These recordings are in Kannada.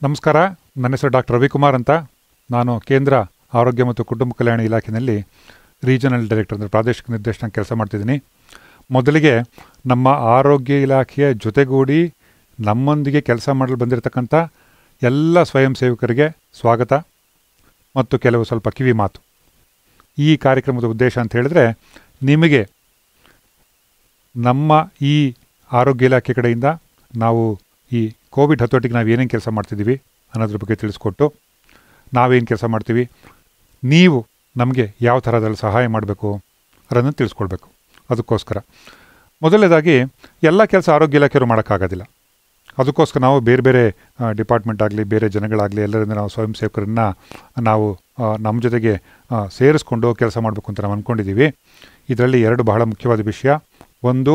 ನಮಸ್ಕಾರ ನನ್ನ ಹೆಸರು ಡಾಕ್ಟರ್ ರವಿಕುಮಾರ್ ಅಂತ ನಾನು ಕೇಂದ್ರ ಆರೋಗ್ಯ ಮತ್ತು ಕುಟುಂಬ ಕಲ್ಯಾಣ ಇಲಾಖೆಯಲ್ಲಿ ರೀಜನಲ್ ಡೈರೆಕ್ಟರ್ ಅಂದರೆ ಪ್ರಾದೇಶಿಕ ನಿರ್ದೇಶನ ಕೆಲಸ ಮಾಡ್ತಿದ್ದೀನಿ ಮೊದಲಿಗೆ ನಮ್ಮ ಆರೋಗ್ಯ ಇಲಾಖೆಯ ಜೊತೆಗೂಡಿ ನಮ್ಮೊಂದಿಗೆ ಕೆಲಸ ಮಾಡಲು ಬಂದಿರತಕ್ಕಂಥ ಎಲ್ಲ ಸ್ವಯಂ ಸೇವಕರಿಗೆ ಸ್ವಾಗತ ಮತ್ತು ಕೆಲವು ಸ್ವಲ್ಪ ಕಿವಿ ಮಾತು ಈ ಕಾರ್ಯಕ್ರಮದ ಉದ್ದೇಶ ಅಂತ ಹೇಳಿದ್ರೆ ನಿಮಗೆ ನಮ್ಮ ಈ ಆರೋಗ್ಯ ಇಲಾಖೆ ಕಡೆಯಿಂದ ನಾವು ಈ ಕೋವಿಡ್ ಹತೋಟಿಗೆ ನಾವು ಏನೇನು ಕೆಲಸ ಮಾಡ್ತಿದ್ದೀವಿ ಅನ್ನೋದ್ರ ಬಗ್ಗೆ ತಿಳಿಸ್ಕೊಟ್ಟು ನಾವೇನು ಕೆಲಸ ಮಾಡ್ತೀವಿ ನೀವು ನಮಗೆ ಯಾವ ಥರದಲ್ಲಿ ಸಹಾಯ ಮಾಡಬೇಕು ಅನ್ನೋದನ್ನು ತಿಳಿಸ್ಕೊಳ್ಬೇಕು ಅದಕ್ಕೋಸ್ಕರ ಮೊದಲನೇದಾಗಿ ಎಲ್ಲ ಕೆಲಸ ಆರೋಗ್ಯ ಇಲಾಖೆಯವರು ಮಾಡೋಕ್ಕಾಗೋದಿಲ್ಲ ಅದಕ್ಕೋಸ್ಕರ ನಾವು ಬೇರೆ ಬೇರೆ ಡಿಪಾರ್ಟ್ಮೆಂಟ್ ಆಗಲಿ ಬೇರೆ ಜನಗಳಾಗಲಿ ಎಲ್ಲರಿಂದ ನಾವು ಸ್ವಯಂ ಸೇವಕರನ್ನು ನಾವು ಆ, ನಮ್ಮ ಜೊತೆಗೆ ಆ, ಸೇರಿಸ್ಕೊಂಡು ಕೆಲಸ ಮಾಡಬೇಕು ಅಂತ ನಾವು ಅಂದ್ಕೊಂಡಿದ್ದೀವಿ ಇದರಲ್ಲಿ ಎರಡು ಬಹಳ ಮುಖ್ಯವಾದ ವಿಷಯ ಒಂದು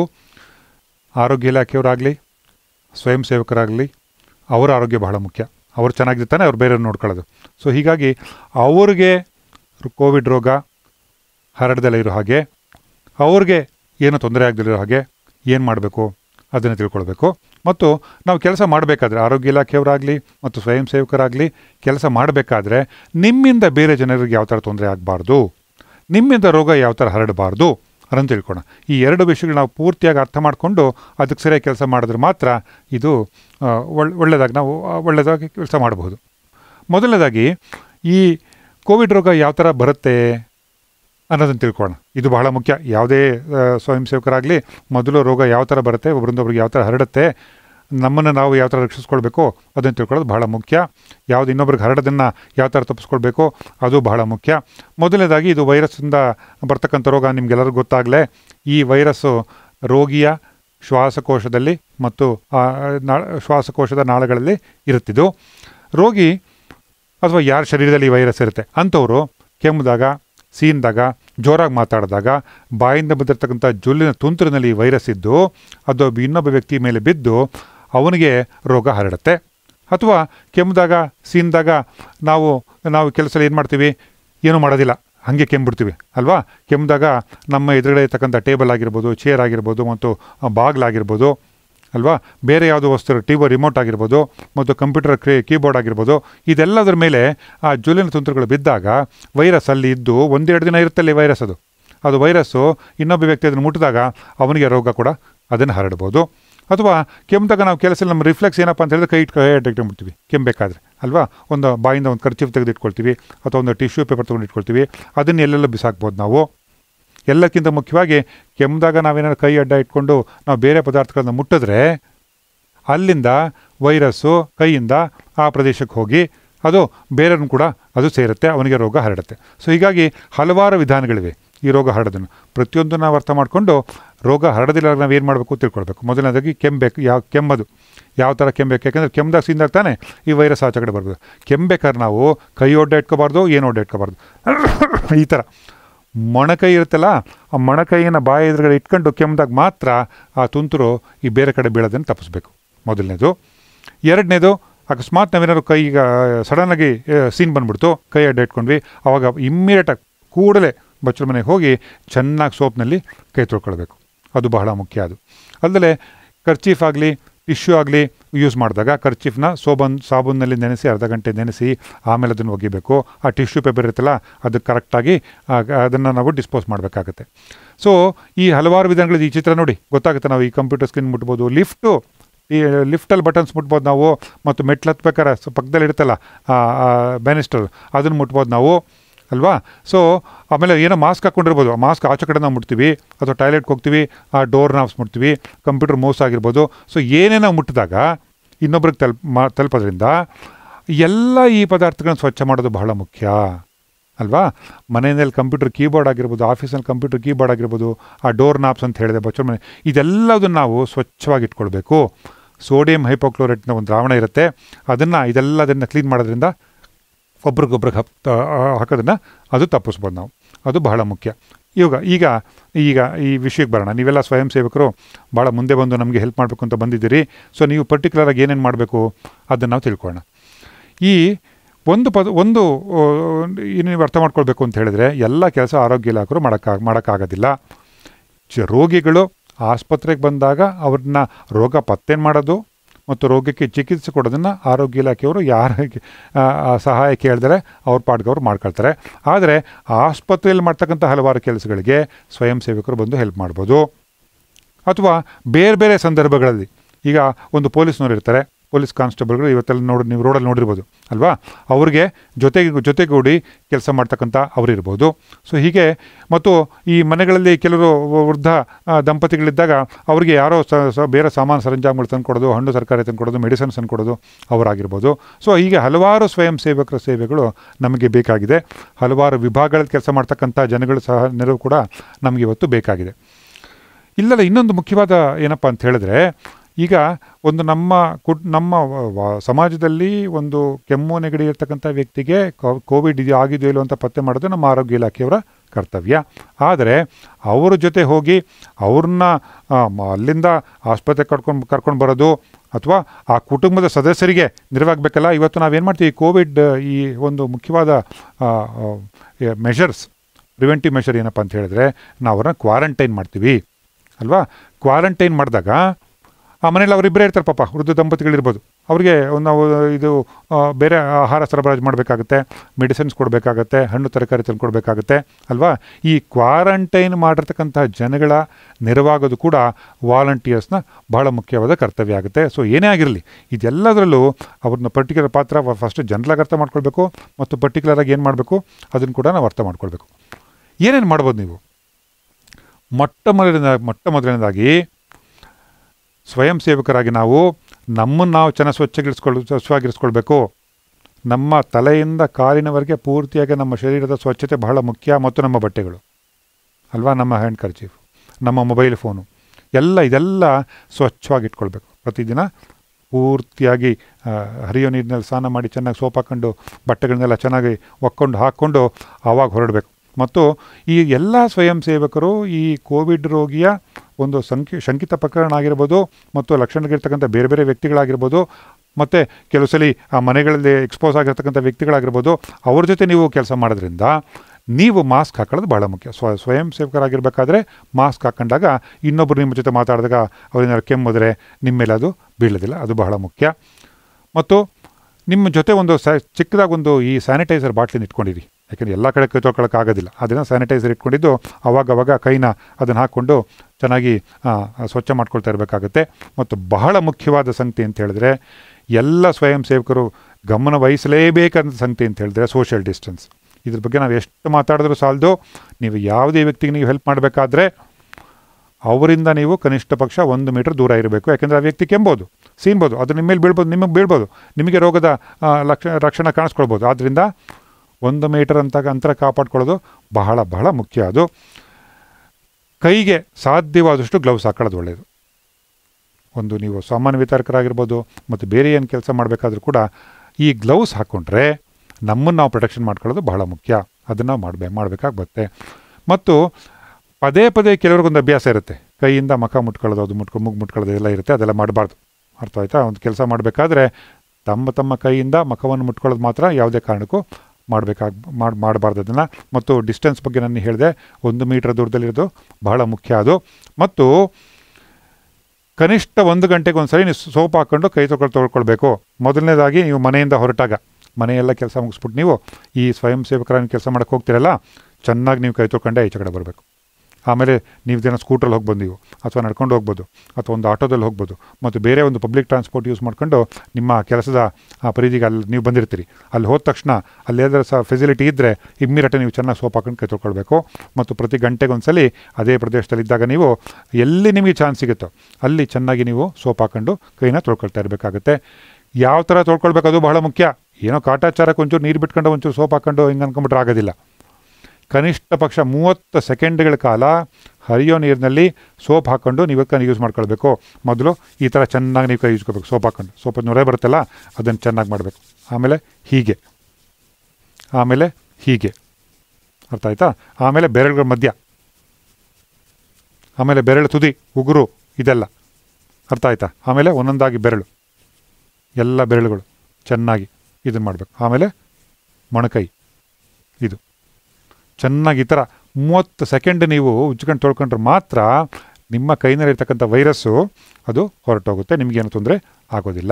ಆರೋಗ್ಯ ಇಲಾಖೆಯವರಾಗಲಿ ಸ್ವಯಂ ಸೇವಕರಾಗಲಿ ಅವರ ಆರೋಗ್ಯ ಬಹಳ ಮುಖ್ಯ ಅವ್ರು ಚೆನ್ನಾಗಿರ್ತಾನೆ ಅವ್ರು ಬೇರೆಯವ್ರು ನೋಡ್ಕೊಳ್ಳೋದು ಸೊ ಹೀಗಾಗಿ ಅವ್ರಿಗೆ ಕೋವಿಡ್ ರೋಗ ಹರಡ್ದಲೇ ಇರೋ ಹಾಗೆ ಅವ್ರಿಗೆ ಏನೂ ತೊಂದರೆ ಆಗದಿರೋ ಹಾಗೆ ಏನು ಮಾಡಬೇಕು ಅದನ್ನು ತಿಳ್ಕೊಳ್ಬೇಕು ಮತ್ತು ನಾವು ಕೆಲಸ ಮಾಡಬೇಕಾದ್ರೆ ಆರೋಗ್ಯ ಇಲಾಖೆಯವರಾಗಲಿ ಮತ್ತು ಸ್ವಯಂ ಸೇವಕರಾಗಲಿ ಕೆಲಸ ಮಾಡಬೇಕಾದ್ರೆ ನಿಮ್ಮಿಂದ ಬೇರೆ ಜನರಿಗೆ ಯಾವ ಥರ ತೊಂದರೆ ಆಗಬಾರ್ದು ನಿಮ್ಮಿಂದ ರೋಗ ಯಾವ ಥರ ಹರಡಬಾರ್ದು ಅದನ್ನು ತಿಳ್ಕೊಣ ಈ ಎರಡು ವಿಷಯಗಳು ನಾವು ಪೂರ್ತಿಯಾಗಿ ಅರ್ಥ ಮಾಡಿಕೊಂಡು ಅದಕ್ಕೆ ಸರಿಯಾಗಿ ಕೆಲಸ ಮಾಡಿದ್ರೆ ಮಾತ್ರ ಇದು ಆ, ಒಳ್ ಒಳ್ಳೆಯದಾಗಿ ನಾವು ಆ, ಒಳ್ಳೆಯದಾಗಿ ಕೆಲಸ ಮಾಡಬಹುದು ಮೊದಲನೇದಾಗಿ ಈ ಕೋವಿಡ್ ರೋಗ ಯಾವ ಥರ ಬರುತ್ತೆ ಅನ್ನೋದನ್ನು ತಿಳ್ಕೊಳ್ಳೋಣ ಇದು ಬಹಳ ಮುಖ್ಯ ಯಾವುದೇ ಆ, ಸ್ವಯಂ ಸೇವಕರಾಗಲಿ ಮೊದಲು ರೋಗ ಯಾವ ಥರ ಬರುತ್ತೆ ಒಬ್ಬರಿಂದ ಒಬ್ರಿಗೆ ಯಾವ ಥರ ಹರಡುತ್ತೆ ನಮ್ಮನ್ನು ನಾವು ಯಾವ ಥರ ರಕ್ಷಿಸ್ಕೊಳ್ಬೇಕು ಅದನ್ನು ತಿಳ್ಕೊಳ್ಳೋದು ಬಹಳ ಮುಖ್ಯ ಯಾವುದು ಇನ್ನೊಬ್ರಿಗೆ ಹರಡೋದನ್ನು ಯಾವ ಥರ ತಪ್ಪಿಸ್ಕೊಳ್ಬೇಕು ಅದು ಬಹಳ ಮುಖ್ಯ ಮೊದಲನೇದಾಗಿ ಇದು ವೈರಸ್ಸಿಂದ ಬರ್ತಕ್ಕಂಥ ರೋಗ ನಿಮಗೆಲ್ಲರಿಗೂ ಗೊತ್ತಾಗಲೇ ಈ ವೈರಸ್ಸು ರೋಗಿಯ ಶ್ವಾಸಕೋಶದಲ್ಲಿ ಮತ್ತು ಆ, ನಾ ಶ್ವಾಸಕೋಶದ ನಾಳಗಳಲ್ಲಿ ಇರುತ್ತಿದ್ದು ರೋಗಿ ಅಥವಾ ಯಾರ ಶರೀರದಲ್ಲಿ ಈ ವೈರಸ್ ಇರುತ್ತೆ ಅಂಥವರು ಕೆಮ್ಮಿದಾಗ ಸೀನ್ದಾಗ ಜೋರಾಗಿ ಮಾತಾಡಿದಾಗ ಬಾಯಿಂದ ಬಂದಿರತಕ್ಕಂಥ ಜೊಲ್ಲಿನ ತುಂತುರಿನಲ್ಲಿ ಈ ವೈರಸ್ ಇದ್ದು ಅದು ಒಬ್ಬ ಇನ್ನೊಬ್ಬ ವ್ಯಕ್ತಿ ಮೇಲೆ ಬಿದ್ದು ಅವನಿಗೆ ರೋಗ ಹರಡುತ್ತೆ ಅಥವಾ ಕೆಮ್ಮಿದಾಗ ಸೀನ್ದಾಗ ನಾವು ನಾವು ಕೆಲಸ ಏನು ಮಾಡ್ತೀವಿ ಏನೂ ಮಾಡೋದಿಲ್ಲ ಹಾಗೆ ಕೆಮ್ಬಿಡ್ತೀವಿ ಅಲ್ವಾ ಕೆಮ್ಮಿದಾಗ ನಮ್ಮ ಎದುರುಗಡೆ ಇರ್ತಕ್ಕಂಥ ಟೇಬಲ್ ಆಗಿರ್ಬೋದು ಚೇರ್ ಆಗಿರ್ಬೋದು ಮತ್ತು ಬಾಗಿಲಾಗಿರ್ಬೋದು ಅಲ್ವಾ ಬೇರೆ ಯಾವುದೋ ವಸ್ತು ಟಿ ವಿ ರಿಮೋಟ್ ಆಗಿರ್ಬೋದು ಮತ್ತು ಕಂಪ್ಯೂಟರ್ ಕ್ರೇ ಕೀಬೋರ್ಡ್ ಆಗಿರ್ಬೋದು ಇದೆಲ್ಲದರ ಮೇಲೆ ಆ ಜೊಲಿನ ತುಂತುರುಗಳು ಬಿದ್ದಾಗ ವೈರಸ್ ಅಲ್ಲಿ ಇದ್ದು ಒಂದೆರಡು ದಿನ ಇರುತ್ತಲ್ಲಿ ವೈರಸ್ ಅದು ಅದು ವೈರಸ್ಸು ಇನ್ನೊಬ್ಬ ವ್ಯಕ್ತಿ ಅದನ್ನು ಮುಟ್ಟಿದಾಗ ಅವನಿಗೆ ರೋಗ ಕೂಡ ಅದನ್ನು ಹರಡ್ಬೋದು ಅಥವಾ ಕೆಮ್ಮಿದಾಗ ನಾವು ಕೆಲಸ ನಮ್ಮ ರಿಫ್ಲೆಕ್ಸ್ ಏನಪ್ಪ ಅಂತ ಹೇಳಿದ್ರೆ ಕೈ ಇಟ್ಟು ಕೈ ಅಡ್ಡಿಟ್ಕೊಂಡ್ಬಿಡ್ತೀವಿ ಕೆಮ್ಮಬೇಕಾದ್ರೆ ಅಲ್ವಾ ಒಂದು ಬಾಯಿಂದ ಒಂದು ಖರ್ಚಿಫ್ ತೆಗೆದು ಇಟ್ಕೊಳ್ತೀವಿ ಅಥವಾ ಒಂದು ಟಿಶ್ಯೂ ಪೇಪರ್ ತೊಗೊಂಡು ಇಟ್ಕೊಳ್ತೀವಿ ಅದನ್ನು ಎಲ್ಲೆಲ್ಲ ಬಿಸಾಕ್ಬೋದು ನಾವು ಎಲ್ಲಕ್ಕಿಂತ ಮುಖ್ಯವಾಗಿ ಕೆಮ್ಮಿದಾಗ ನಾವೇನಾದ್ರು ಕೈ ಅಡ್ಡ ಇಟ್ಕೊಂಡು ನಾವು ಬೇರೆ ಪದಾರ್ಥಗಳನ್ನ ಮುಟ್ಟಿದ್ರೆ ಅಲ್ಲಿಂದ ವೈರಸ್ಸು ಕೈಯಿಂದ ಆ ಪ್ರದೇಶಕ್ಕೆ ಹೋಗಿ ಅದು ಬೇರೆಯವ್ರನ್ನ ಕೂಡ ಅದು ಸೇರುತ್ತೆ ಅವನಿಗೆ ರೋಗ ಹರಡುತ್ತೆ ಸೊ ಹೀಗಾಗಿ ಹಲವಾರು ವಿಧಾನಗಳಿವೆ ಈ ರೋಗ ಹರಡೋದನ್ನು ಪ್ರತಿಯೊಂದು ನಾವು ಅರ್ಥ ಮಾಡಿಕೊಂಡು ರೋಗ ಹರಡದಿಲ್ಲ ನಾವು ಏನು ಮಾಡಬೇಕು ತಿಳ್ಕೊಳ್ಬೇಕು ಮೊದಲನೇದಾಗಿ ಕೆಮ್ಮಬೇಕು ಯಾವ ಕೆಮ್ಮದು ಯಾವ ಥರ ಕೆಮ್ಮಬೇಕು ಯಾಕಂದರೆ ಕೆಮ್ದಾಗ ಸೀನ್ದಾಗ ತಾನೇ ಈ ವೈರಸ್ ಆಚೆ ಕಡೆ ಬರ್ಬೋದು ಕೆಮ್ಮಬೇಕಾದ್ರೆ ನಾವು ಕೈ ಒಡ್ಡ ಇಟ್ಕೋಬಾರ್ದು ಏನು ಒಡ್ಡ ಇಟ್ಕೋಬಾರ್ದು ಈ ಥರ ಮೊಣಕೈ ಇರುತ್ತಲ್ಲ ಆ ಮೊಣಕೈಯನ್ನು ಬಾಯಿ ಎದುರುಗಡೆ ಇಟ್ಕೊಂಡು ಕೆಮ್ಮಿದಾಗ ಮಾತ್ರ ಆ ತುಂತುರು ಈ ಬೇರೆ ಕಡೆ ಬೀಳೋದನ್ನು ತಪ್ಪಿಸ್ಬೇಕು ಮೊದಲನೇದು ಎರಡನೇದು ಅಕಸ್ಮಾತ್ ನಾವೇನಾದ್ರು ಕೈ ಈಗ ಸಡನ್ನಾಗಿ ಸೀನ್ ಬಂದ್ಬಿಡ್ತು ಕೈ ಅಡ್ಡ ಇಟ್ಕೊಂಡ್ವಿ ಅವಾಗ ಇಮ್ಮಿಡಿಯೇಟಾಗಿ ಕೂಡಲೇ ಬಚ್ಚಲ ಮನೆಗೆ ಹೋಗಿ ಚೆನ್ನಾಗಿ ಸೋಪ್ನಲ್ಲಿ ಕೈ ತೊಳ್ಕೊಳ್ಬೇಕು ಅದು ಬಹಳ ಮುಖ್ಯ ಅದು ಅಲ್ಲದೆ ಕರ್ಚೀಫ್ ಆಗಲಿ ಟಿಶ್ಯೂ ಆಗಲಿ ಯೂಸ್ ಮಾಡಿದಾಗ ಕರ್ಚೀಫ್ನ ಸೋಬನ್ ಸಾಬೂನಲ್ಲಿ ನೆನೆಸಿ ಅರ್ಧ ಗಂಟೆ ನೆನೆಸಿ ಆಮೇಲೆ ಅದನ್ನು ಒಗಿಬೇಕು ಆ ಟಿಶ್ಯೂ ಪೇಪರ್ ಇರುತ್ತಲ್ಲ ಅದು ಕರೆಕ್ಟಾಗಿ ಅದನ್ನು ನಾವು ಡಿಸ್ಪೋಸ್ ಮಾಡಬೇಕಾಗತ್ತೆ ಸೊ ಈ ಹಲವಾರು ವಿಧಾನಗಳು ಈ ಚಿತ್ರ ನೋಡಿ ಗೊತ್ತಾಗುತ್ತೆ ನಾವು ಈ ಕಂಪ್ಯೂಟರ್ ಸ್ಕ್ರೀನ್ ಮುಟ್ಬೋದು ಲಿಫ್ಟು ಈ ಲಿಫ್ಟಲ್ಲಿ ಬಟನ್ಸ್ ಮುಟ್ಬೋದು ನಾವು ಮತ್ತು ಮೆಟ್ಲು ಹತ್ಬೇಕಾರೆ ಸ- ಪಕ್ಕದಲ್ಲಿ ಇರುತ್ತಲ್ಲ ಬ್ಯಾನಿಸ್ಟರ್ ಅದನ್ನು ಮುಟ್ಬೋದು ನಾವು ಅಲ್ವಾ ಸೊ ಆಮೇಲೆ ಏನೋ ಮಾಸ್ಕ್ ಹಾಕ್ಕೊಂಡಿರ್ಬೋದು ಆ ಮಾಸ್ಕ್ ಆಚೆ ಕಡೆ ನಾವು ಮುಟ್ತೀವಿ ಅಥವಾ ಟಾಯ್ಲೆಟ್ಗೆ ಹೋಗ್ತೀವಿ ಆ ಡೋರ್ ನಾವ್ಸ್ ಮುಟ್ತೀವಿ ಕಂಪ್ಯೂಟರ್ ಮೌಸ್ ಆಗಿರ್ಬೋದು ಸೊ ಏನೇ ನಾವು ಮುಟ್ಟಿದಾಗ ಇನ್ನೊಬ್ರಿಗೆ ತಲುಪ್ ಮಾ ತಲುಪೋದ್ರಿಂದ ಎಲ್ಲ ಈ ಪದಾರ್ಥಗಳನ್ನ ಸ್ವಚ್ಛ ಮಾಡೋದು ಬಹಳ ಮುಖ್ಯ ಅಲ್ವಾ ಮನೆಯಲ್ಲಿ ಕಂಪ್ಯೂಟರ್ ಕೀಬೋರ್ಡ್ ಆಗಿರ್ಬೋದು ಆಫೀಸಲ್ಲಿ ಕಂಪ್ಯೂಟರ್ ಕೀಬೋರ್ಡ್ ಆಗಿರ್ಬೋದು ಆ ಡೋರ್ ನಾಪ್ಸ್ ಅಂತ ಹೇಳಿದೆ ಬಚ್ಚಲ ಮನೆ ಇದೆಲ್ಲದನ್ನು ನಾವು ಸ್ವಚ್ಛವಾಗಿ ಇಟ್ಕೊಳ್ಬೇಕು ಸೋಡಿಯಂ ಹೈಪೋಕ್ಲೋರೇಟ್ನ ಒಂದು ದ್ರಾವಣ ಇರುತ್ತೆ ಅದನ್ನು ಇದೆಲ್ಲದನ್ನು ಕ್ಲೀನ್ ಮಾಡೋದ್ರಿಂದ ಒಬ್ರಿಗೊಬ್ರಿಗೆ ಹಪ್ ಹಾಕೋದನ್ನು ಅದು ತಪ್ಪಿಸ್ಬೋದು ನಾವು ಅದು ಬಹಳ ಮುಖ್ಯ ಇವಾಗ ಈಗ ಈಗ ಈ ವಿಷಯಕ್ಕೆ ಬರೋಣ ನೀವೆಲ್ಲ ಸ್ವಯಂ ಸೇವಕರು ಭಾಳ ಮುಂದೆ ಬಂದು ನಮಗೆ ಹೆಲ್ಪ್ ಮಾಡಬೇಕು ಅಂತ ಬಂದಿದ್ದೀರಿ ಸೊ ನೀವು ಪರ್ಟಿಕ್ಯುಲರಾಗಿ ಏನೇನು ಮಾಡಬೇಕು ಅದನ್ನು ನಾವು ತಿಳ್ಕೊಳ್ಳೋಣ ಈ ಒಂದು ಪದ ಒಂದು ಆ, ಏನು ನೀವು ಅರ್ಥ ಮಾಡ್ಕೊಳ್ಬೇಕು ಅಂತ ಹೇಳಿದ್ರೆ ಎಲ್ಲ ಕೆಲಸ ಆರೋಗ್ಯ ಇಲಾಖರು ಮಾಡೋಕ್ಕಾಗ ಮಾಡೋಕ್ಕಾಗೋದಿಲ್ಲ ಚ ರೋಗಿಗಳು ಆಸ್ಪತ್ರೆಗೆ ಬಂದಾಗ ಅವ್ರನ್ನ ರೋಗ ಪತ್ತೆ ಮಾಡೋದು ಮತ್ತು ರೋಗಕ್ಕೆ ಚಿಕಿತ್ಸೆ ಕೊಡೋದನ್ನು ಆರೋಗ್ಯ ಇಲಾಖೆಯವರು ಯಾರಿಗೆ ಆ, ಆ ಸಹಾಯ ಕೇಳಿದರೆ ಅವ್ರ ಪಾಡ್ಗೆ ಅವ್ರು ಮಾಡ್ಕೊಳ್ತಾರೆ ಆದರೆ ಆಸ್ಪತ್ರೆಯಲ್ಲಿ ಮಾಡ್ತಕ್ಕಂಥ ಹಲವಾರು ಕೆಲಸಗಳಿಗೆ ಸ್ವಯಂ ಸೇವಕರು ಬಂದು ಹೆಲ್ಪ್ ಮಾಡ್ಬೋದು ಅಥವಾ ಬೇರೆ ಬೇರೆ ಸಂದರ್ಭಗಳಲ್ಲಿ ಈಗ ಒಂದು ಪೊಲೀಸ್ನವ್ರು ಇರ್ತಾರೆ ಪೊಲೀಸ್ ಕಾನ್ಸ್ಟೇಬಲ್ಗಳು ಇವತ್ತೆಲ್ಲ ನೋಡಿ ನೀವು ರೋಡಲ್ಲಿ ನೋಡಿರ್ಬೋದು ಅಲ್ವಾ ಅವ್ರಿಗೆ ಜೊತೆಗೆ ಜೊತೆಗೂಡಿ ಕೆಲಸ ಮಾಡ್ತಕ್ಕಂಥ ಅವರಿರ್ಬೋದು ಸೊ ಹೀಗೆ ಮತ್ತು ಈ ಮನೆಗಳಲ್ಲಿ ಕೆಲವರು ವೃದ್ಧ ಆ, ದಂಪತಿಗಳಿದ್ದಾಗ ಅವರಿಗೆ ಯಾರೋ ಸ ಸ- ಬೇರೆ ಸಾಮಾನು ಸರಂಜಾಮಗಳು ತಂದುಕೊಡೋದು ಹಣ್ಣು ತರಕಾರಿ ತಂದುಕೊಡೋದು ಮೆಡಿಸಿನ್ಸ್ ತಂದುಕೊಡೋದು ಅವರಾಗಿರ್ಬೋದು ಸೊ ಹೀಗೆ ಹಲವಾರು ಸ್ವಯಂ ಸೇವಕರ ಸೇವೆಗಳು ನಮಗೆ ಬೇಕಾಗಿದೆ ಹಲವಾರು ವಿಭಾಗಗಳಲ್ಲಿ ಕೆಲಸ ಮಾಡ್ತಕ್ಕಂಥ ಜನಗಳು ಸಹ ನೆರವು ಕೂಡ ನಮಗೆ ಇವತ್ತು ಬೇಕಾಗಿದೆ ಇಲ್ಲಲ್ಲ ಇನ್ನೊಂದು ಮುಖ್ಯವಾದ ಏನಪ್ಪ ಅಂತ ಹೇಳಿದ್ರೆ ಈಗ ಒಂದು ನಮ್ಮ ಕುಟ್ ನಮ್ಮ ವ- ವ- ಸಮಾಜದಲ್ಲಿ ಒಂದು ಕೆಮ್ಮು ನೆಗಡಿ ಇರ್ತಕ್ಕಂಥ ವ್ಯಕ್ತಿಗೆ ಕೋ- ಕೋವಿಡ್ ಇದೆಯೋ ಆಗಿದೆಯೋ ಇಲ್ಲೋ ಅಂತ ಪತ್ತೆ ಮಾಡೋದು ನಮ್ಮ ಆರೋಗ್ಯ ಇಲಾಖೆಯವರ ಕರ್ತವ್ಯ ಆದರೆ ಅವ್ರ ಜೊತೆ ಹೋಗಿ ಅವ್ರನ್ನ ಆ, ಮ- ಅಲ್ಲಿಂದ ಆಸ್ಪತ್ರೆಗೆ ಕರ್ಕೊಂಡು ಕರ್ಕೊಂಡು ಬರೋದು ಅಥವಾ ಆ ಕುಟುಂಬದ ಸದಸ್ಯರಿಗೆ ನೆರವಾಗಬೇಕಲ್ಲ ಇವತ್ತು ನಾವೇನು ಮಾಡ್ತೀವಿ ಕೋವಿಡ್ ಈ ಒಂದು ಮುಖ್ಯವಾದ ಮೆಷರ್ಸ್ ಪ್ರಿವೆಂಟಿವ್ ಮೆಷರ್ ಏನಪ್ಪ ಅಂತ ಹೇಳಿದ್ರೆ ನಾವು ಅವ್ರನ್ನ ಕ್ವಾರಂಟೈನ್ ಮಾಡ್ತೀವಿ ಅಲ್ವಾ ಕ್ವಾರಂಟೈನ್ ಮಾಡಿದಾಗ ಆ ಮನೇಲಿ ಅವರಿಬ್ಬರೇ ಇರ್ತಾರೆ ಪಾಪ ವೃದ್ಧ ದಂಪತಿಗಳಿರ್ಬೋದು ಅವರಿಗೆ ನಾವು ಇದು ಆ, ಬೇರೆ ಆಹಾರ ಸರಬರಾಜು ಮಾಡಬೇಕಾಗತ್ತೆ ಮೆಡಿಸಿನ್ಸ್ ಕೊಡಬೇಕಾಗತ್ತೆ ಹಣ್ಣು ತರಕಾರಿ ತಂದು ಕೊಡಬೇಕಾಗತ್ತೆ ಅಲ್ವಾ ಈ ಕ್ವಾರಂಟೈನ್ ಮಾಡಿರ್ತಕ್ಕಂಥ ಜನಗಳ ನೆರವಾಗೋದು ಕೂಡ ವಾಲಂಟಿಯರ್ಸ್ನ ಬಹಳ ಮುಖ್ಯವಾದ ಕರ್ತವ್ಯ ಆಗುತ್ತೆ ಸೊ ಏನೇ ಆಗಿರಲಿ ಇದೆಲ್ಲದರಲ್ಲೂ ಅವ್ರನ್ನ ಪರ್ಟಿಕ್ಯುಲರ್ ಪಾತ್ರ ಫಸ್ಟ್ ಜನರಾಗಿ ಅರ್ಥ ಮಾಡ್ಕೊಳ್ಬೇಕು ಮತ್ತು ಪರ್ಟಿಕ್ಯುಲರಾಗಿ ಏನು ಮಾಡಬೇಕು ಅದನ್ನು ಕೂಡ ನಾವು ಅರ್ಥ ಮಾಡ್ಕೊಳ್ಬೇಕು ಏನೇನು ಮಾಡ್ಬೋದು ನೀವು ಮೊಟ್ಟ ಮೊದಲನೇ ಮೊಟ್ಟ ಮೊದಲನೇದಾಗಿ ಸ್ವಯಂ ಸೇವಕರಾಗಿ ನಾವು ನಮ್ಮನ್ನು ನಾವು ಚೆನ್ನಾಗಿ ಸ್ವಚ್ಛಗಿರಿಸ್ಕೊಳ್ಳ ಸ್ವಚ್ಛವಾಗಿರಿಸ್ಕೊಳ್ಬೇಕು ನಮ್ಮ ತಲೆಯಿಂದ ಕಾಲಿನವರೆಗೆ ಪೂರ್ತಿಯಾಗಿ ನಮ್ಮ ಶರೀರದ ಸ್ವಚ್ಛತೆ ಬಹಳ ಮುಖ್ಯ ಮತ್ತು ನಮ್ಮ ಬಟ್ಟೆಗಳು ಅಲ್ವಾ ನಮ್ಮ ಹ್ಯಾಂಡ್ ಕರ್ಚೀಫ್ ನಮ್ಮ ಮೊಬೈಲ್ ಫೋನು ಎಲ್ಲ ಇದೆಲ್ಲ ಸ್ವಚ್ಛವಾಗಿ ಇಟ್ಕೊಳ್ಬೇಕು ಪ್ರತಿದಿನ ಪೂರ್ತಿಯಾಗಿ ಆ, ಹರಿಯೋ ನೀರಿನಲ್ಲಿ ಸ್ನಾನ ಮಾಡಿ ಚೆನ್ನಾಗಿ ಸೋಪ್ ಹಾಕ್ಕೊಂಡು ಬಟ್ಟೆಗಳನ್ನೆಲ್ಲ ಚೆನ್ನಾಗಿ ಒಕ್ಕೊಂಡು ಹಾಕ್ಕೊಂಡು ಆವಾಗ ಹೊರಡಬೇಕು ಮತ್ತು ಈ ಎಲ್ಲ ಸ್ವಯಂ ಸೇವಕರು ಈ ಕೋವಿಡ್ ರೋಗಿಯ ಒಂದು ಸಂಖ್ಯೆ ಶಂಕಿತ ಪ್ರಕರಣ ಆಗಿರ್ಬೋದು ಮತ್ತು ಲಕ್ಷಣಗಳಿರ್ತಕ್ಕಂಥ ಬೇರೆ ಬೇರೆ ವ್ಯಕ್ತಿಗಳಾಗಿರ್ಬೋದು ಮತ್ತು ಕೆಲವು ಸಲ ಆ ಮನೆಗಳಲ್ಲಿ ಎಕ್ಸ್ಪೋಸ್ ಆಗಿರ್ತಕ್ಕಂಥ ವ್ಯಕ್ತಿಗಳಾಗಿರ್ಬೋದು ಅವ್ರ ಜೊತೆ ನೀವು ಕೆಲಸ ಮಾಡೋದ್ರಿಂದ ನೀವು ಮಾಸ್ಕ್ ಹಾಕೊಳ್ಳೋದು ಭಾಳ ಮುಖ್ಯ ಸ್ವ ಸ್ವಯಂ ಸೇವಕರಾಗಿರ್ಬೇಕಾದ್ರೆ ಮಾಸ್ಕ್ ಹಾಕೊಂಡಾಗ ಇನ್ನೊಬ್ಬರು ನಿಮ್ಮ ಜೊತೆ ಮಾತಾಡಿದಾಗ ಅವ್ರೇನಾದ್ರು ಕೆಮ್ಮಿದ್ರೆ ನಿಮ್ಮ ಮೇಲೆ ಅದು ಬೀಳೋದಿಲ್ಲ ಅದು ಬಹಳ ಮುಖ್ಯ ಮತ್ತು ನಿಮ್ಮ ಜೊತೆ ಒಂದು ಸ ಚಿಕ್ಕದಾಗಿ ಒಂದು ಈ ಸ್ಯಾನಿಟೈಸರ್ ಬಾಟ್ಲಿನ ಇಟ್ಕೊಂಡಿರಿ ಯಾಕೆಂದರೆ ಎಲ್ಲ ಕಡೆ ಕೈ ತೊಳ್ಕೊಳ್ಳೋಕ್ಕಾಗೋದಿಲ್ಲ ಅದನ್ನು ಸ್ಯಾನಿಟೈಸರ್ ಇಟ್ಕೊಂಡಿದ್ದು ಅವಾಗ ಅವಾಗ ಕೈನ ಅದನ್ನು ಹಾಕ್ಕೊಂಡು ಚೆನ್ನಾಗಿ ಆ, ಸ್ವಚ್ಛ ಮಾಡ್ಕೊಳ್ತಾ ಇರಬೇಕಾಗುತ್ತೆ ಮತ್ತು ಬಹಳ ಮುಖ್ಯವಾದ ಸಂಗತಿ ಅಂತ ಹೇಳಿದ್ರೆ ಎಲ್ಲ ಸ್ವಯಂ ಸೇವಕರು ಗಮನ ವಹಿಸಲೇಬೇಕಾದ ಸಂಗತಿ ಅಂತ ಹೇಳಿದ್ರೆ ಸೋಷಿಯಲ್ ಡಿಸ್ಟೆನ್ಸ್ ಇದ್ರ ಬಗ್ಗೆ ನಾವು ಎಷ್ಟು ಮಾತಾಡಿದ್ರೂ ಸಾಲದು ನೀವು ಯಾವುದೇ ವ್ಯಕ್ತಿಗೆ ನೀವು ಹೆಲ್ಪ್ ಮಾಡಬೇಕಾದ್ರೆ ಅವರಿಂದ ನೀವು ಕನಿಷ್ಠ ಪಕ್ಷ ಒಂದು ಮೀಟರ್ ದೂರ ಇರಬೇಕು ಯಾಕೆಂದರೆ ಆ ವ್ಯಕ್ತಿ ಕೆಂಬೋದು ಸೀನ್ಬೋದು ಅದು ನಿಮ್ಮ ಮೇಲೆ ಬೀಳ್ಬೋದು ನಿಮಗೆ ಬೀಳ್ಬೋದು ನಿಮಗೆ ರೋಗದ ಆ, ಲಕ್ಷ ರಕ್ಷಣೆ ಕಾಣಿಸ್ಕೊಳ್ಬೋದು ಆದ್ದರಿಂದ ಒಂದು ಮೀಟರ್ ಅಂತ ಅಂತರ ಕಾಪಾಡ್ಕೊಳ್ಳೋದು ಬಹಳ ಬಹಳ ಮುಖ್ಯ ಅದು ಕೈಗೆ ಸಾಧ್ಯವಾದಷ್ಟು ಗ್ಲೌಸ್ ಹಾಕೊಳ್ಳೋದು ಒಳ್ಳೆಯದು ಒಂದು ನೀವು ಸಾಮಾನ್ಯ ವಿತರಕರಾಗಿರ್ಬೋದು ಮತ್ತು ಬೇರೆ ಏನು ಕೆಲಸ ಮಾಡಬೇಕಾದ್ರೂ ಕೂಡ ಈ ಗ್ಲೌಸ್ ಹಾಕ್ಕೊಂಡ್ರೆ ನಮ್ಮನ್ನು ನಾವು ಪ್ರೊಟೆಕ್ಷನ್ ಮಾಡ್ಕೊಳ್ಳೋದು ಬಹಳ ಮುಖ್ಯ ಅದನ್ನು ಮಾಡಬೇ ಮಾಡಬೇಕಾಗಿ ಬರುತ್ತೆ ಮತ್ತು ಪದೇ ಪದೇ ಕೆಲವ್ರಿಗೊಂದು ಅಭ್ಯಾಸ ಇರುತ್ತೆ ಕೈಯಿಂದ ಮಖ ಮುಟ್ಕೊಳ್ಳೋದು ಅದು ಮುಟ್ಕೊ ಮುಗ್ ಮುಟ್ಕೊಳ್ಳೋದು ಎಲ್ಲ ಇರುತ್ತೆ ಅದೆಲ್ಲ ಮಾಡಬಾರ್ದು ಅರ್ಥ ಆಯ್ತಾ ಒಂದು ಕೆಲಸ ಮಾಡಬೇಕಾದ್ರೆ ತಮ್ಮ ತಮ್ಮ ಕೈಯಿಂದ ಮಖವನ್ನು ಮುಟ್ಕೊಳ್ಳೋದು ಮಾತ್ರ ಯಾವುದೇ ಕಾರಣಕ್ಕೂ ಮಾಡಬೇಕಾಗಿ ಮಾಡಿ ಮಾಡಬಾರ್ದು ಅದನ್ನು ಮತ್ತು ಡಿಸ್ಟೆನ್ಸ್ ಬಗ್ಗೆ ನಾನು ಹೇಳಿದೆ ಒಂದು ಮೀಟರ್ ದೂರದಲ್ಲಿರೋದು ಬಹಳ ಮುಖ್ಯ ಅದು ಮತ್ತು ಕನಿಷ್ಠ ಒಂದು ಗಂಟೆಗೆ ಒಂದು ಸರಿ ನೀವು ಸೋಪ್ ಹಾಕ್ಕೊಂಡು ಕೈ ತೊಗೊಳ್ ತೊಳ್ಕೊಳ್ಬೇಕು ಮೊದಲನೇದಾಗಿ ನೀವು ಮನೆಯಿಂದ ಹೊರಟಾಗ ಮನೆಯೆಲ್ಲ ಕೆಲಸ ಮುಗಿಸ್ಬಿಟ್ಟು ನೀವು ಈ ಸ್ವಯಂ ಸೇವಕರ ಕೆಲಸ ಮಾಡೋಕ್ಕೆ ಹೋಗ್ತಿರಲ್ಲ ಚೆನ್ನಾಗಿ ನೀವು ಕೈ ತೊಳ್ಕೊಂಡೆ ಈಚೆ ಕಡೆ ಬರಬೇಕು ಆಮೇಲೆ ನೀವು ದಿನ ಸ್ಕೂಟ್ರಲ್ಲಿ ಹೋಗ್ಬೋದು ನೀವು ಅಥವಾ ನಡ್ಕೊಂಡು ಹೋಗ್ಬೋದು ಅಥವಾ ಒಂದು ಆಟೋದಲ್ಲಿ ಹೋಗ್ಬೋದು ಮತ್ತು ಬೇರೆ ಒಂದು ಪಬ್ಲಿಕ್ ಟ್ರಾನ್ಸ್ಪೋರ್ಟ್ ಯೂಸ್ ಮಾಡ್ಕೊಂಡು ನಿಮ್ಮ ಕೆಲಸದ ಆ ಪರಿಧಿಗೆ ಅಲ್ಲಿ ನೀವು ಬಂದಿರ್ತೀರಿ ಅಲ್ಲಿ ಹೋದ ತಕ್ಷಣ ಅಲ್ಲಿ ಏನಾದರೂ ಸಹ ಫೆಸಿಲಿಟಿ ಇದ್ದರೆ ಇಮ್ಮಿಡಿಯೇಟ್ ನೀವು ಚೆನ್ನಾಗಿ ಸೋಪ್ ಹಾಕೊಂಡು ಕೈ ತೊಳ್ಕೊಳ್ಬೇಕು ಮತ್ತು ಪ್ರತಿ ಗಂಟೆಗೆ ಒಂದ್ಸಲಿ ಅದೇ ಪ್ರದೇಶದಲ್ಲಿ ಇದ್ದಾಗ ನೀವು ಎಲ್ಲಿ ನಿಮಗೆ ಚಾನ್ಸ್ ಸಿಗುತ್ತೋ ಅಲ್ಲಿ ಚೆನ್ನಾಗಿ ನೀವು ಸೋಪ್ ಹಾಕೊಂಡು ಕೈನ ತೊಳ್ಕೊಳ್ತಾ ಇರಬೇಕಾಗುತ್ತೆ ಯಾವ ಥರ ತೊಳ್ಕೊಳ್ಬೇಕು ಅದು ಬಹಳ ಮುಖ್ಯ ಏನೋ ಕಾಟಾಚಾರಕ್ಕೆ ಒಂಚೂರು ನೀರು ಬಿಟ್ಕೊಂಡು ಒಂಚೂರು ಸೋಪ್ ಹಾಕೊಂಡು ಹಿಂಗೆ ಅನ್ಕೊಂಬಿಟ್ರೆ ಆಗೋದಿಲ್ಲ ಕನಿಷ್ಠ ಪಕ್ಷ ಮೂವತ್ತು ಸೆಕೆಂಡ್ಗಳ ಕಾಲ ಹರಿಯೋ ನೀರಿನಲ್ಲಿ ಸೋಪ್ ಹಾಕ್ಕೊಂಡು ನೀವು ಕೈ ಯೂಸ್ ಮಾಡ್ಕೊಳ್ಬೇಕು ಮೊದಲು ಈ ಥರ ಚೆನ್ನಾಗಿ ನೀವು ಕೈ ಯೂಸ್ಕೋಬೇಕು ಸೋಪ್ ಹಾಕ್ಕೊಂಡು ಸೋಪ್ ನೊರೆ ಬರುತ್ತಲ್ಲ ಅದನ್ನು ಚೆನ್ನಾಗಿ ಮಾಡಬೇಕು ಆಮೇಲೆ ಹೀಗೆ ಆಮೇಲೆ ಹೀಗೆ ಅರ್ಥ ಆಯ್ತಾ ಆಮೇಲೆ ಬೆರಳುಗಳ ಮಧ್ಯ ಆಮೇಲೆ ಬೆರಳು ತುದಿ ಉಗುರು ಇದೆಲ್ಲ ಅರ್ಥ ಆಯ್ತಾ ಆಮೇಲೆ ಒಂದೊಂದಾಗಿ ಬೆರಳು ಎಲ್ಲ ಬೆರಳುಗಳು ಚೆನ್ನಾಗಿ ಇದನ್ನು ಮಾಡಬೇಕು ಆಮೇಲೆ ಮೊಣಕೈ ಇದು ಚೆನ್ನಾಗಿ ಈ ಥರ ಮೂವತ್ತು ಸೆಕೆಂಡ್ ನೀವು ಉಜ್ಕೊಂಡು ತೊಳ್ಕೊಂಡ್ರೆ ಮಾತ್ರ ನಿಮ್ಮ ಕೈನಲ್ಲಿರ್ತಕ್ಕಂಥ ವೈರಸ್ಸು ಅದು ಹೊರಟೋಗುತ್ತೆ ನಿಮಗೇನು ತೊಂದರೆ ಆಗೋದಿಲ್ಲ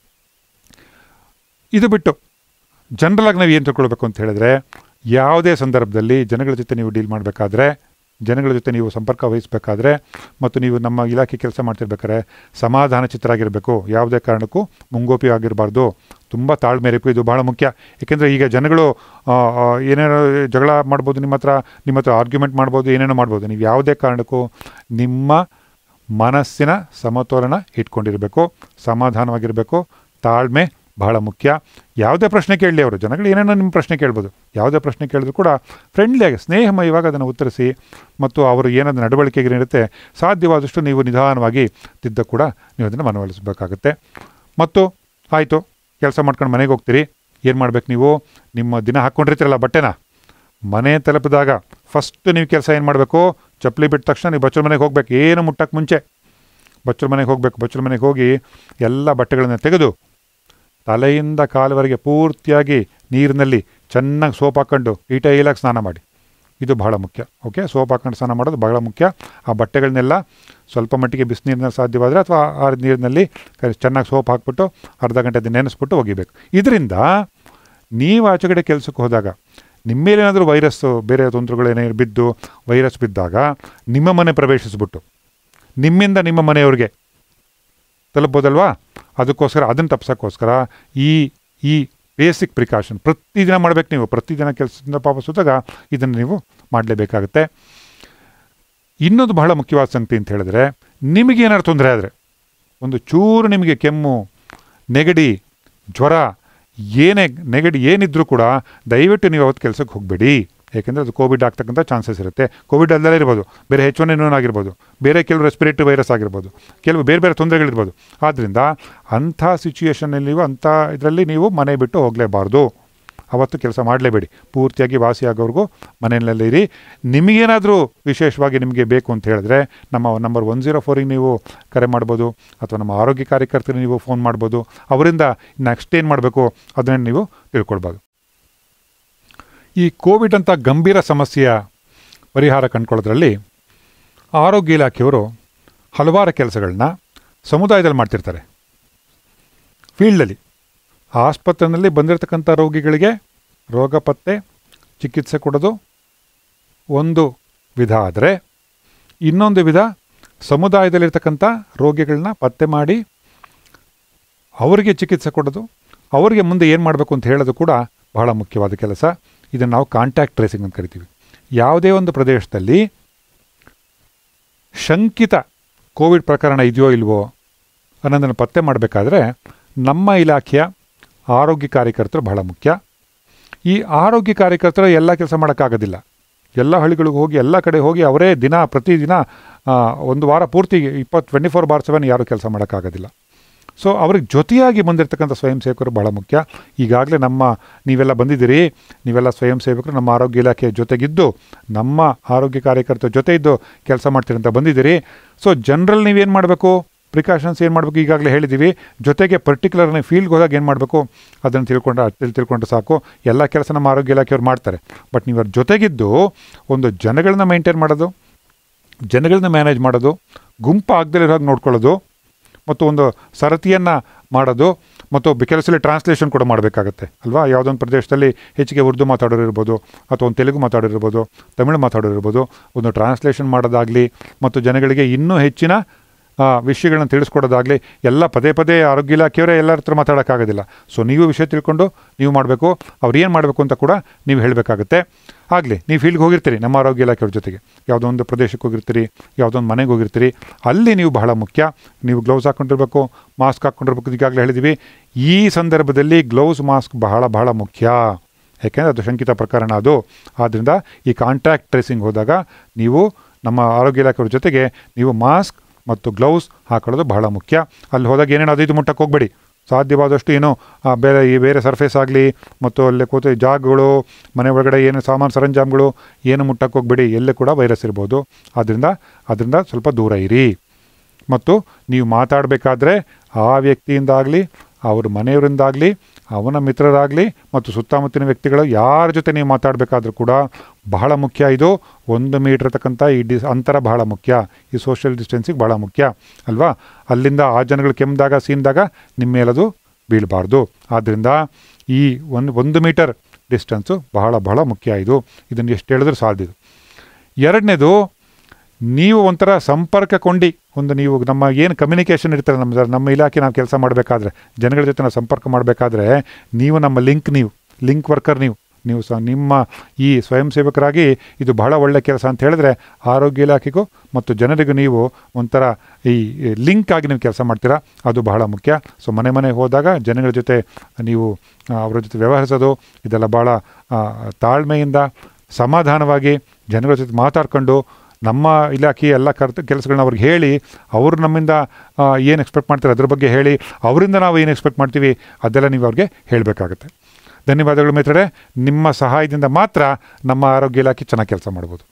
ಇದು ಬಿಟ್ಟು ಜನರಲಾಗಿ ನಾವು ಏನು ತಿಳ್ಕೊಳ್ಬೇಕು ಅಂತ ಹೇಳಿದ್ರೆ ಯಾವುದೇ ಸಂದರ್ಭದಲ್ಲಿ ಜನಗಳ ಜೊತೆ ನೀವು ಡೀಲ್ ಮಾಡಬೇಕಾದ್ರೆ ಜನಗಳ ಜೊತೆ ನೀವು ಸಂಪರ್ಕ ವಹಿಸಬೇಕಾದ್ರೆ ಮತ್ತು ನೀವು ನಮ್ಮ ಇಲಾಖೆ ಕೆಲಸ ಮಾಡ್ತಿರ್ಬೇಕಾದ್ರೆ ಸಮಾಧಾನ ಚಿತ್ತರಾಗಿರಬೇಕು ಯಾವುದೇ ಕಾರಣಕ್ಕೂ ಮುಂಗೋಪಿ ಆಗಿರಬಾರ್ದು ತುಂಬ ತಾಳ್ಮೆ ಇರಬೇಕು ಇದು ಬಹಳ ಮುಖ್ಯ ಏಕೆಂದರೆ ಈಗ ಜನಗಳು ಆ, ಆ, ಏನೇನೋ ಜಗಳ ಮಾಡ್ಬೋದು ನಿಮ್ಮ ಹತ್ರ ನಿಮ್ಮ ಹತ್ರ ಆರ್ಗ್ಯುಮೆಂಟ್ ಮಾಡ್ಬೋದು ಏನೇನೋ ಮಾಡ್ಬೋದು ನೀವು ಯಾವುದೇ ಕಾರಣಕ್ಕೂ ನಿಮ್ಮ ಮನಸ್ಸಿನ ಸಮತೋಲನ ಇಟ್ಕೊಂಡಿರಬೇಕು ಸಮಾಧಾನವಾಗಿರಬೇಕು ತಾಳ್ಮೆ ಬಹಳ ಮುಖ್ಯ ಯಾವುದೇ ಪ್ರಶ್ನೆ ಕೇಳಲಿ ಅವರು ಜನಗಳು ಏನೇನೋ ನಿಮ್ಮ ಪ್ರಶ್ನೆ ಕೇಳ್ಬೋದು ಯಾವುದೇ ಪ್ರಶ್ನೆ ಕೇಳಿದ್ರು ಕೂಡ ಫ್ರೆಂಡ್ಲಿಯಾಗಿ ಸ್ನೇಹಮಯವಾಗಿ ಅದನ್ನು ಉತ್ತರಿಸಿ ಮತ್ತು ಅವರು ಏನಾದ್ರು ನಡವಳಿಕೆಗೆ ಇರುತ್ತೆ ಸಾಧ್ಯವಾದಷ್ಟು ನೀವು ನಿಧಾನವಾಗಿ ತಿದ್ದ ಕೂಡ ನೀವು ಅದನ್ನು ಮನವೊಲಿಸಬೇಕಾಗುತ್ತೆ ಮತ್ತು ಆಯಿತು ಕೆಲಸ ಮಾಡ್ಕೊಂಡು ಮನೆಗೆ ಹೋಗ್ತೀರಿ ಏನು ಮಾಡ್ಬೇಕು ನೀವು ನಿಮ್ಮ ದಿನ ಹಾಕ್ಕೊಂಡಿರ್ತೀರಲ್ಲ ಬಟ್ಟೆನ ಮನೆ ತಲುಪಿದಾಗ ಫಸ್ಟ್ ನೀವು ಕೆಲಸ ಏನು ಮಾಡಬೇಕು ಚಪ್ಪಲಿ ಬಿಟ್ಟ ತಕ್ಷಣ ನೀವು ಬಚ್ಚಲ ಮನೆಗೆ ಹೋಗ್ಬೇಕು ಏನು ಮುಟ್ಟಕ್ಕೆ ಮುಂಚೆ ಬಚ್ಚಲ ಮನೆಗೆ ಹೋಗಬೇಕು ಬಚ್ಚಲ ಮನೆಗೆ ಹೋಗಿ ಎಲ್ಲ ಬಟ್ಟೆಗಳನ್ನು ತೆಗೆದು ತಲೆಯಿಂದ ಕಾಲುವರೆಗೆ ಪೂರ್ತಿಯಾಗಿ ನೀರಿನಲ್ಲಿ ಚೆನ್ನಾಗಿ ಸೋಪ್ ಹಾಕ್ಕೊಂಡು ಈಟಾಗಿ ಸ್ನಾನ ಮಾಡಿ ಇದು ಬಹಳ ಮುಖ್ಯ ಓಕೆ ಸೋಪ್ ಹಾಕೊಂಡು ಸ್ನಾನ ಮಾಡೋದು ಬಹಳ ಮುಖ್ಯ ಆ ಬಟ್ಟೆಗಳನ್ನೆಲ್ಲ ಸ್ವಲ್ಪ ಮಟ್ಟಿಗೆ ಬಿಸಿನೀರಿನಲ್ಲಿ ಸಾಧ್ಯವಾದರೆ ಅಥವಾ ಆ ನೀರಿನಲ್ಲಿ ಕ- ಚೆನ್ನಾಗಿ ಸೋಪ್ ಹಾಕ್ಬಿಟ್ಟು ಅರ್ಧ ಗಂಟೆ ಅದನ್ನ ನೆನೆಸ್ಬಿಟ್ಟು ಒಗಿಬೇಕು ಇದರಿಂದ ನೀವು ಆಚೆ ಕಡೆ ಕೆಲಸಕ್ಕೆ ಹೋದಾಗ ನಿಮ್ಮ ಮೇಲೇನಾದರೂ ವೈರಸ್ಸು ಬೇರೆ ತೊಂದರೆಗಳೇನೇ ಬಿದ್ದು ವೈರಸ್ ಬಿದ್ದಾಗ ನಿಮ್ಮ ಮನೆ ಪ್ರವೇಶಿಸ್ಬಿಟ್ಟು ನಿಮ್ಮಿಂದ ನಿಮ್ಮ ಮನೆಯವ್ರಿಗೆ ತಲುಪ್ಬೋದಲ್ವಾ ಅದಕ್ಕೋಸ್ಕರ ಅದನ್ನು ತಪ್ಸೋಕ್ಕೋಸ್ಕರ ಈ ಈ ಬೇಸಿಕ್ ಪ್ರಿಕಾಷನ್ ಪ್ರತಿದಿನ ಮಾಡ್ಬೇಕು ನೀವು ಪ್ರತಿದಿನ ಕೆಲಸದಿಂದ ವಾಪಸ್ ಹೋದಾಗ ಇದನ್ನು ನೀವು ಮಾಡಲೇಬೇಕಾಗುತ್ತೆ ಇನ್ನೊಂದು ಬಹಳ ಮುಖ್ಯವಾದ ಸಂಗತಿ ಅಂತ ಹೇಳಿದ್ರೆ ನಿಮಗೇನಾದ್ರು ತೊಂದರೆ ಆದರೆ ಒಂದು ಚೂರು ನಿಮಗೆ ಕೆಮ್ಮು ನೆಗಡಿ ಜ್ವರ ಏನೇ ನೆಗಡಿ ಏನಿದ್ರೂ ಕೂಡ ದಯವಿಟ್ಟು ನೀವು ಅವತ್ತು ಕೆಲಸಕ್ಕೆ ಹೋಗಬೇಡಿ ಯಾಕೆಂದರೆ ಅದು ಕೋವಿಡ್ ಆಗ್ತಕ್ಕಂಥ ಚಾನ್ಸಸ್ ಇರುತ್ತೆ ಕೋವಿಡ್ ಅಲ್ಲದೇ ಇರ್ಬೋದು ಬೇರೆ ಹೆಚ್ ಒನ್ ಎನ್ ಆಗಿರ್ಬೋದು ಬೇರೆ ಕೆಲವು ರೆಸ್ಪಿರೇಟರಿ ವೈರಸ್ ಆಗಿರ್ಬೋದು ಕೆಲವು ಬೇರೆ ಬೇರೆ ತೊಂದರೆಗಳಿರ್ಬೋದು ಆದ್ದರಿಂದ ಅಂಥ ಸಿಚುಯೇಷನಲ್ಲಿ ನೀವು ಅಂಥ ಇದರಲ್ಲಿ ನೀವು ಮನೆ ಬಿಟ್ಟು ಹೋಗಲೇಬಾರ್ದು ಅವತ್ತು ಕೆಲಸ ಮಾಡಲೇಬೇಡಿ ಪೂರ್ತಿಯಾಗಿ ವಾಸಿಯಾಗೋವರೆಗೂ ಮನೆಯಲ್ಲೇ ಇರಿ ನಿಮಗೇನಾದರೂ ವಿಶೇಷವಾಗಿ ನಿಮಗೆ ಬೇಕು ಅಂತ ಹೇಳಿದ್ರೆ ನಮ್ಮ ನಂಬರ್ ಒನ್ ಜೀರೋ ಫೋರಿಗೆ ನೀವು ಕರೆ ಮಾಡ್ಬೋದು ಅಥವಾ ನಮ್ಮ ಆರೋಗ್ಯ ಕಾರ್ಯಕರ್ತರಿಗೆ ನೀವು ಫೋನ್ ಮಾಡ್ಬೋದು ಅವರಿಂದ ನೆಕ್ಸ್ಟ್ ಏನು ಮಾಡಬೇಕು ಅದನ್ನು ನೀವು ತಿಳ್ಕೊಳ್ಬೋದು ಈ ಕೋವಿಡ್ ಅಂತ ಗಂಭೀರ ಸಮಸ್ಯೆಯ ಪರಿಹಾರ ಕಂಡ್ಕೊಳ್ಳೋದ್ರಲ್ಲಿ ಆರೋಗ್ಯ ಇಲಾಖೆಯವರು ಹಲವಾರು ಕೆಲಸಗಳನ್ನ ಸಮುದಾಯದಲ್ಲಿ ಮಾಡ್ತಿರ್ತಾರೆ ಫೀಲ್ಡಲ್ಲಿ ಆಸ್ಪತ್ರೆಯಲ್ಲಿ ಬಂದಿರತಕ್ಕಂಥ ರೋಗಿಗಳಿಗೆ ರೋಗ ಪತ್ತೆ ಚಿಕಿತ್ಸೆ ಕೊಡೋದು ಒಂದು ವಿಧ ಆದರೆ ಇನ್ನೊಂದು ವಿಧ ಸಮುದಾಯದಲ್ಲಿರ್ತಕ್ಕಂಥ ರೋಗಿಗಳನ್ನ ಪತ್ತೆ ಮಾಡಿ ಅವರಿಗೆ ಚಿಕಿತ್ಸೆ ಕೊಡೋದು ಅವರಿಗೆ ಮುಂದೆ ಏನು ಮಾಡಬೇಕು ಅಂತ ಹೇಳೋದು ಕೂಡ ಬಹಳ ಮುಖ್ಯವಾದ ಕೆಲಸ ಇದನ್ನು ನಾವು ಕಾಂಟ್ಯಾಕ್ಟ್ ಟ್ರೇಸಿಂಗ್ ಅಂತ ಕರಿತೀವಿ ಯಾವುದೇ ಒಂದು ಪ್ರದೇಶದಲ್ಲಿ ಶಂಕಿತ ಕೋವಿಡ್ ಪ್ರಕರಣ ಇದೆಯೋ ಇಲ್ವೋ ಅನ್ನೋದನ್ನು ಪತ್ತೆ ಮಾಡಬೇಕಾದ್ರೆ ನಮ್ಮ ಇಲಾಖೆಯ ಆರೋಗ್ಯ ಕಾರ್ಯಕರ್ತರು ಬಹಳ ಮುಖ್ಯ ಈ ಆರೋಗ್ಯ ಕಾರ್ಯಕರ್ತರು ಎಲ್ಲ ಕೆಲಸ ಮಾಡೋಕ್ಕಾಗೋದಿಲ್ಲ ಎಲ್ಲ ಹಳ್ಳಿಗಳಿಗೆ ಹೋಗಿ ಎಲ್ಲ ಕಡೆ ಹೋಗಿ ಅವರೇ ದಿನ ಪ್ರತಿದಿನ ಆ, ಒಂದು ವಾರ ಪೂರ್ತಿ ಇಪ್ಪತ್ತು ಟ್ವೆಂಟಿ ಫೋರ್ ಬಾರ್ ಸೆವೆನ್ ಯಾರೂ ಕೆಲಸ ಮಾಡೋಕ್ಕಾಗೋದಿಲ್ಲ ಸೊ ಅವ್ರಿಗೆ ಜೊತೆಯಾಗಿ ಬಂದಿರತಕ್ಕಂಥ ಸ್ವಯಂ ಸೇವಕರು ಬಹಳ ಮುಖ್ಯ ಈಗಾಗಲೇ ನಮ್ಮ ನೀವೆಲ್ಲ ಬಂದಿದ್ದೀರಿ ನೀವೆಲ್ಲ ಸ್ವಯಂ ಸೇವಕರು ನಮ್ಮ ಆರೋಗ್ಯ ಇಲಾಖೆಯ ಜೊತೆಗಿದ್ದು ನಮ್ಮ ಆರೋಗ್ಯ ಕಾರ್ಯಕರ್ತರ ಜೊತೆ ಇದ್ದು ಕೆಲಸ ಮಾಡ್ತೀರಿ ಅಂತ ಬಂದಿದ್ದೀರಿ ಸೊ ಜನರಲ್ ನೀವೇನು ಮಾಡಬೇಕು ಪ್ರಿಕಾಷನ್ಸ್ ಏನು ಮಾಡಬೇಕು ಈಗಾಗಲೇ ಹೇಳಿದ್ದೀವಿ ಜೊತೆಗೆ ಪರ್ಟಿಕ್ಯುಲರ್ ನೀವು ಫೀಲ್ಡ್ಗೆ ಹೋದಾಗ ಏನು ಮಾಡಬೇಕು ಅದನ್ನು ತಿಳ್ಕೊಂಡ್ರೆ ತಿಳ್ ತಿಳ್ಕೊಂಡ್ರೆ ಸಾಕು ಎಲ್ಲ ಕೆಲಸ ನಮ್ಮ ಆರೋಗ್ಯ ಇಲಾಖೆಯವ್ರು ಮಾಡ್ತಾರೆ ಬಟ್ ನೀವು ಅದ್ರ ಜೊತೆಗಿದ್ದು ಒಂದು ಜನಗಳನ್ನ ಮೇಂಟೈನ್ ಮಾಡೋದು ಜನಗಳನ್ನ ಮ್ಯಾನೇಜ್ ಮಾಡೋದು ಗುಂಪು ಆಗದೇ ಇರೋ ಹಾಗೆ ನೋಡ್ಕೊಳ್ಳೋದು ಮತ್ತು ಒಂದು ಸರತಿಯನ್ನು ಮಾಡೋದು ಮತ್ತು ಬೆ- ಕೆಲಸದಲ್ಲಿ ಟ್ರಾನ್ಸ್ಲೇಷನ್ ಕೂಡ ಮಾಡಬೇಕಾಗತ್ತೆ ಅಲ್ವಾ ಯಾವುದೊಂದು ಪ್ರದೇಶದಲ್ಲಿ ಹೆಚ್ಚಿಗೆ ಉರ್ದು ಮಾತಾಡೋರು ಇರ್ಬೋದು ಅಥವಾ ಒಂದು ತೆಲುಗು ಮಾತಾಡೋರು ಇರ್ಬೋದು ತಮಿಳು ಮಾತಾಡೋರು ಇರ್ಬೋದು ಒಂದು ಟ್ರಾನ್ಸ್ಲೇಷನ್ ಮಾಡೋದಾಗಲಿ ಮತ್ತು ಜನಗಳಿಗೆ ಇನ್ನೂ ಹೆಚ್ಚಿನ ಆ, ವಿಷಯಗಳನ್ನ ತಿಳಿಸ್ಕೊಡೋದಾಗಲಿ ಎಲ್ಲ ಪದೇ ಪದೇ ಆರೋಗ್ಯ ಇಲಾಖೆಯವರೇ ಎಲ್ಲರ ಹತ್ರ ಮಾತಾಡೋಕ್ಕಾಗೋದಿಲ್ಲ ಸೊ ನೀವು ವಿಷಯ ತಿಳ್ಕೊಂಡು ನೀವು ಮಾಡಬೇಕು ಅವ್ರು ಏನು ಮಾಡಬೇಕು ಅಂತ ಕೂಡ ನೀವು ಹೇಳಬೇಕಾಗುತ್ತೆ ಆಗಲಿ ನೀವು ಫೀಲ್ಡ್ಗೆ ಹೋಗಿರ್ತೀರಿ ನಮ್ಮ ಆರೋಗ್ಯ ಇಲಾಖೆಯವ್ರ ಜೊತೆಗೆ ಯಾವುದೋ ಒಂದು ಪ್ರದೇಶಕ್ಕೆ ಹೋಗಿರ್ತೀರಿ ಯಾವುದೋ ಒಂದು ಮನೆಗೆ ಹೋಗಿರ್ತೀರಿ ಅಲ್ಲಿ ನೀವು ಬಹಳ ಮುಖ್ಯ ನೀವು ಗ್ಲೌಸ್ ಹಾಕ್ಕೊಂಡಿರ್ಬೇಕು ಮಾಸ್ಕ್ ಹಾಕ್ಕೊಂಡಿರ್ಬೇಕು ಈಗಾಗಲೇ ಹೇಳಿದ್ದೀವಿ ಈ ಸಂದರ್ಭದಲ್ಲಿ ಗ್ಲೌಸ್ ಮಾಸ್ಕ್ ಬಹಳ ಬಹಳ ಮುಖ್ಯ ಯಾಕೆಂದರೆ ಅದು ಶಂಕಿತ ಪ್ರಕರಣ ಅದು ಆದ್ದರಿಂದ ಈ ಕಾಂಟ್ಯಾಕ್ಟ್ ಟ್ರೇಸಿಂಗ್ ಹೋದಾಗ ನೀವು ನಮ್ಮ ಆರೋಗ್ಯ ಇಲಾಖೆಯವ್ರ ಜೊತೆಗೆ ನೀವು ಮಾಸ್ಕ್ ಮತ್ತು ಗ್ಲೌಸ್ ಹಾಕೊಳ್ಳೋದು ಬಹಳ ಮುಖ್ಯ ಅಲ್ಲಿ ಹೋದಾಗ ಏನೇನು ಅದು ಇದು ಮುಟ್ಟಕ್ಕೆ ಹೋಗಬೇಡಿ ಸಾಧ್ಯವಾದಷ್ಟು ಏನು ಆ, ಬೇರೆ ಈ ಬೇರೆ ಸರ್ಫೇಸ್ ಆಗಲಿ ಮತ್ತು ಅಲ್ಲಿ ಕೂತು ಜಾಗಗಳು ಮನೆ ಒಳಗಡೆ ಏನು ಸಾಮಾನು ಸರಂಜಾಮಗಳು ಏನು ಮುಟ್ಟಕ್ಕೆ ಹೋಗಬೇಡಿ ಎಲ್ಲೇ ಕೂಡ ವೈರಸ್ ಇರ್ಬೋದು ಆದ್ದರಿಂದ ಅದರಿಂದ ಸ್ವಲ್ಪ ದೂರ ಇರಿ ಮತ್ತು ನೀವು ಮಾತಾಡಬೇಕಾದ್ರೆ ಆ ವ್ಯಕ್ತಿಯಿಂದಾಗಲಿ ಅವ್ರ ಮನೆಯವರಿಂದಾಗಲಿ ಅವನ ಮಿತ್ರರಾಗಲಿ ಮತ್ತು ಸುತ್ತಮುತ್ತಲಿನ ವ್ಯಕ್ತಿಗಳು ಯಾರ ಜೊತೆ ನೀವು ಮಾತಾಡಬೇಕಾದ್ರೂ ಕೂಡ ಬಹಳ ಮುಖ್ಯ ಇದು ಒಂದು ಮೀಟ್ರ್ ಇರ್ತಕ್ಕಂಥ ಈ ಡಿ ಅಂತರ ಬಹಳ ಮುಖ್ಯ ಈ ಸೋಷಿಯಲ್ ಡಿಸ್ಟೆನ್ಸಿಗೆ ಬಹಳ ಮುಖ್ಯ ಅಲ್ವಾ ಅಲ್ಲಿಂದ ಆ ಜನಗಳು ಕೆಮ್ಮಿದಾಗ ಸೀನ್ದಾಗ ನಿಮ್ಮ ಮೇಲದು ಬೀಳಬಾರ್ದು ಆದ್ದರಿಂದ ಈ ಒಂದು ಒಂದು ಮೀಟರ್ ಡಿಸ್ಟೆನ್ಸು ಬಹಳ ಬಹಳ ಮುಖ್ಯ ಇದು ಇದನ್ನು ಎಷ್ಟು ಹೇಳಿದ್ರು ಸಾಲದಿದು ಎರಡನೇದು ನೀವು ಒಂಥರ ಸಂಪರ್ಕ ಕೊಂಡಿ ಒಂದು ನೀವು ನಮ್ಮ ಏನು ಕಮ್ಯುನಿಕೇಷನ್ ಇರ್ತಾರೆ ನಮ್ಮ ನಮ್ಮ ಇಲಾಖೆ ನಾವು ಕೆಲಸ ಮಾಡಬೇಕಾದ್ರೆ ಜನಗಳ ಜೊತೆ ನಾವು ಸಂಪರ್ಕ ಮಾಡಬೇಕಾದ್ರೆ ನೀವು ನಮ್ಮ ಲಿಂಕ್ ನೀವು ಲಿಂಕ್ ವರ್ಕರ್ ನೀವು ನೀವು ಸಹ ನಿಮ್ಮ ಈ ಸ್ವಯಂ ಸೇವಕರಾಗಿ ಇದು ಬಹಳ ಒಳ್ಳೆ ಕೆಲಸ ಅಂತ ಹೇಳಿದ್ರೆ ಆರೋಗ್ಯ ಇಲಾಖೆಗೂ ಮತ್ತು ಜನರಿಗೂ ನೀವು ಒಂಥರ ಈ ಲಿಂಕ್ ಆಗಿ ನೀವು ಕೆಲಸ ಮಾಡ್ತೀರಾ ಅದು ಬಹಳ ಮುಖ್ಯ ಸೊ ಮನೆ ಮನೆಗೆ ಹೋದಾಗ ಜನಗಳ ಜೊತೆ ನೀವು ಆ, ಅವರ ಜೊತೆ ವ್ಯವಹರಿಸೋದು ಇದೆಲ್ಲ ಭಾಳ ಆ, ತಾಳ್ಮೆಯಿಂದ ಸಮಾಧಾನವಾಗಿ ಜನಗಳ ಜೊತೆ ಮಾತಾಡ್ಕೊಂಡು ನಮ್ಮ ಇಲಾಖೆ ಎಲ್ಲ ಕರ್ತ ಕೆಲಸಗಳನ್ನ ಅವ್ರಿಗೆ ಹೇಳಿ ಅವರು ನಮ್ಮಿಂದ ಏನು ಎಕ್ಸ್ಪೆಕ್ಟ್ ಮಾಡ್ತಾರೆ ಅದ್ರ ಬಗ್ಗೆ ಹೇಳಿ ಅವರಿಂದ ನಾವು ಏನು ಎಕ್ಸ್ಪೆಕ್ಟ್ ಮಾಡ್ತೀವಿ ಅದೆಲ್ಲ ನೀವು ಅವ್ರಿಗೆ ಹೇಳಬೇಕಾಗತ್ತೆ ಧನ್ಯವಾದಗಳು ಮಿತ್ರರೇ ನಿಮ್ಮ ಸಹಾಯದಿಂದ ಮಾತ್ರ ನಮ್ಮ ಆರೋಗ್ಯ ಇಲಾಖೆ ಚೆನ್ನಾಗಿ ಕೆಲಸ ಮಾಡ್ಬೋದು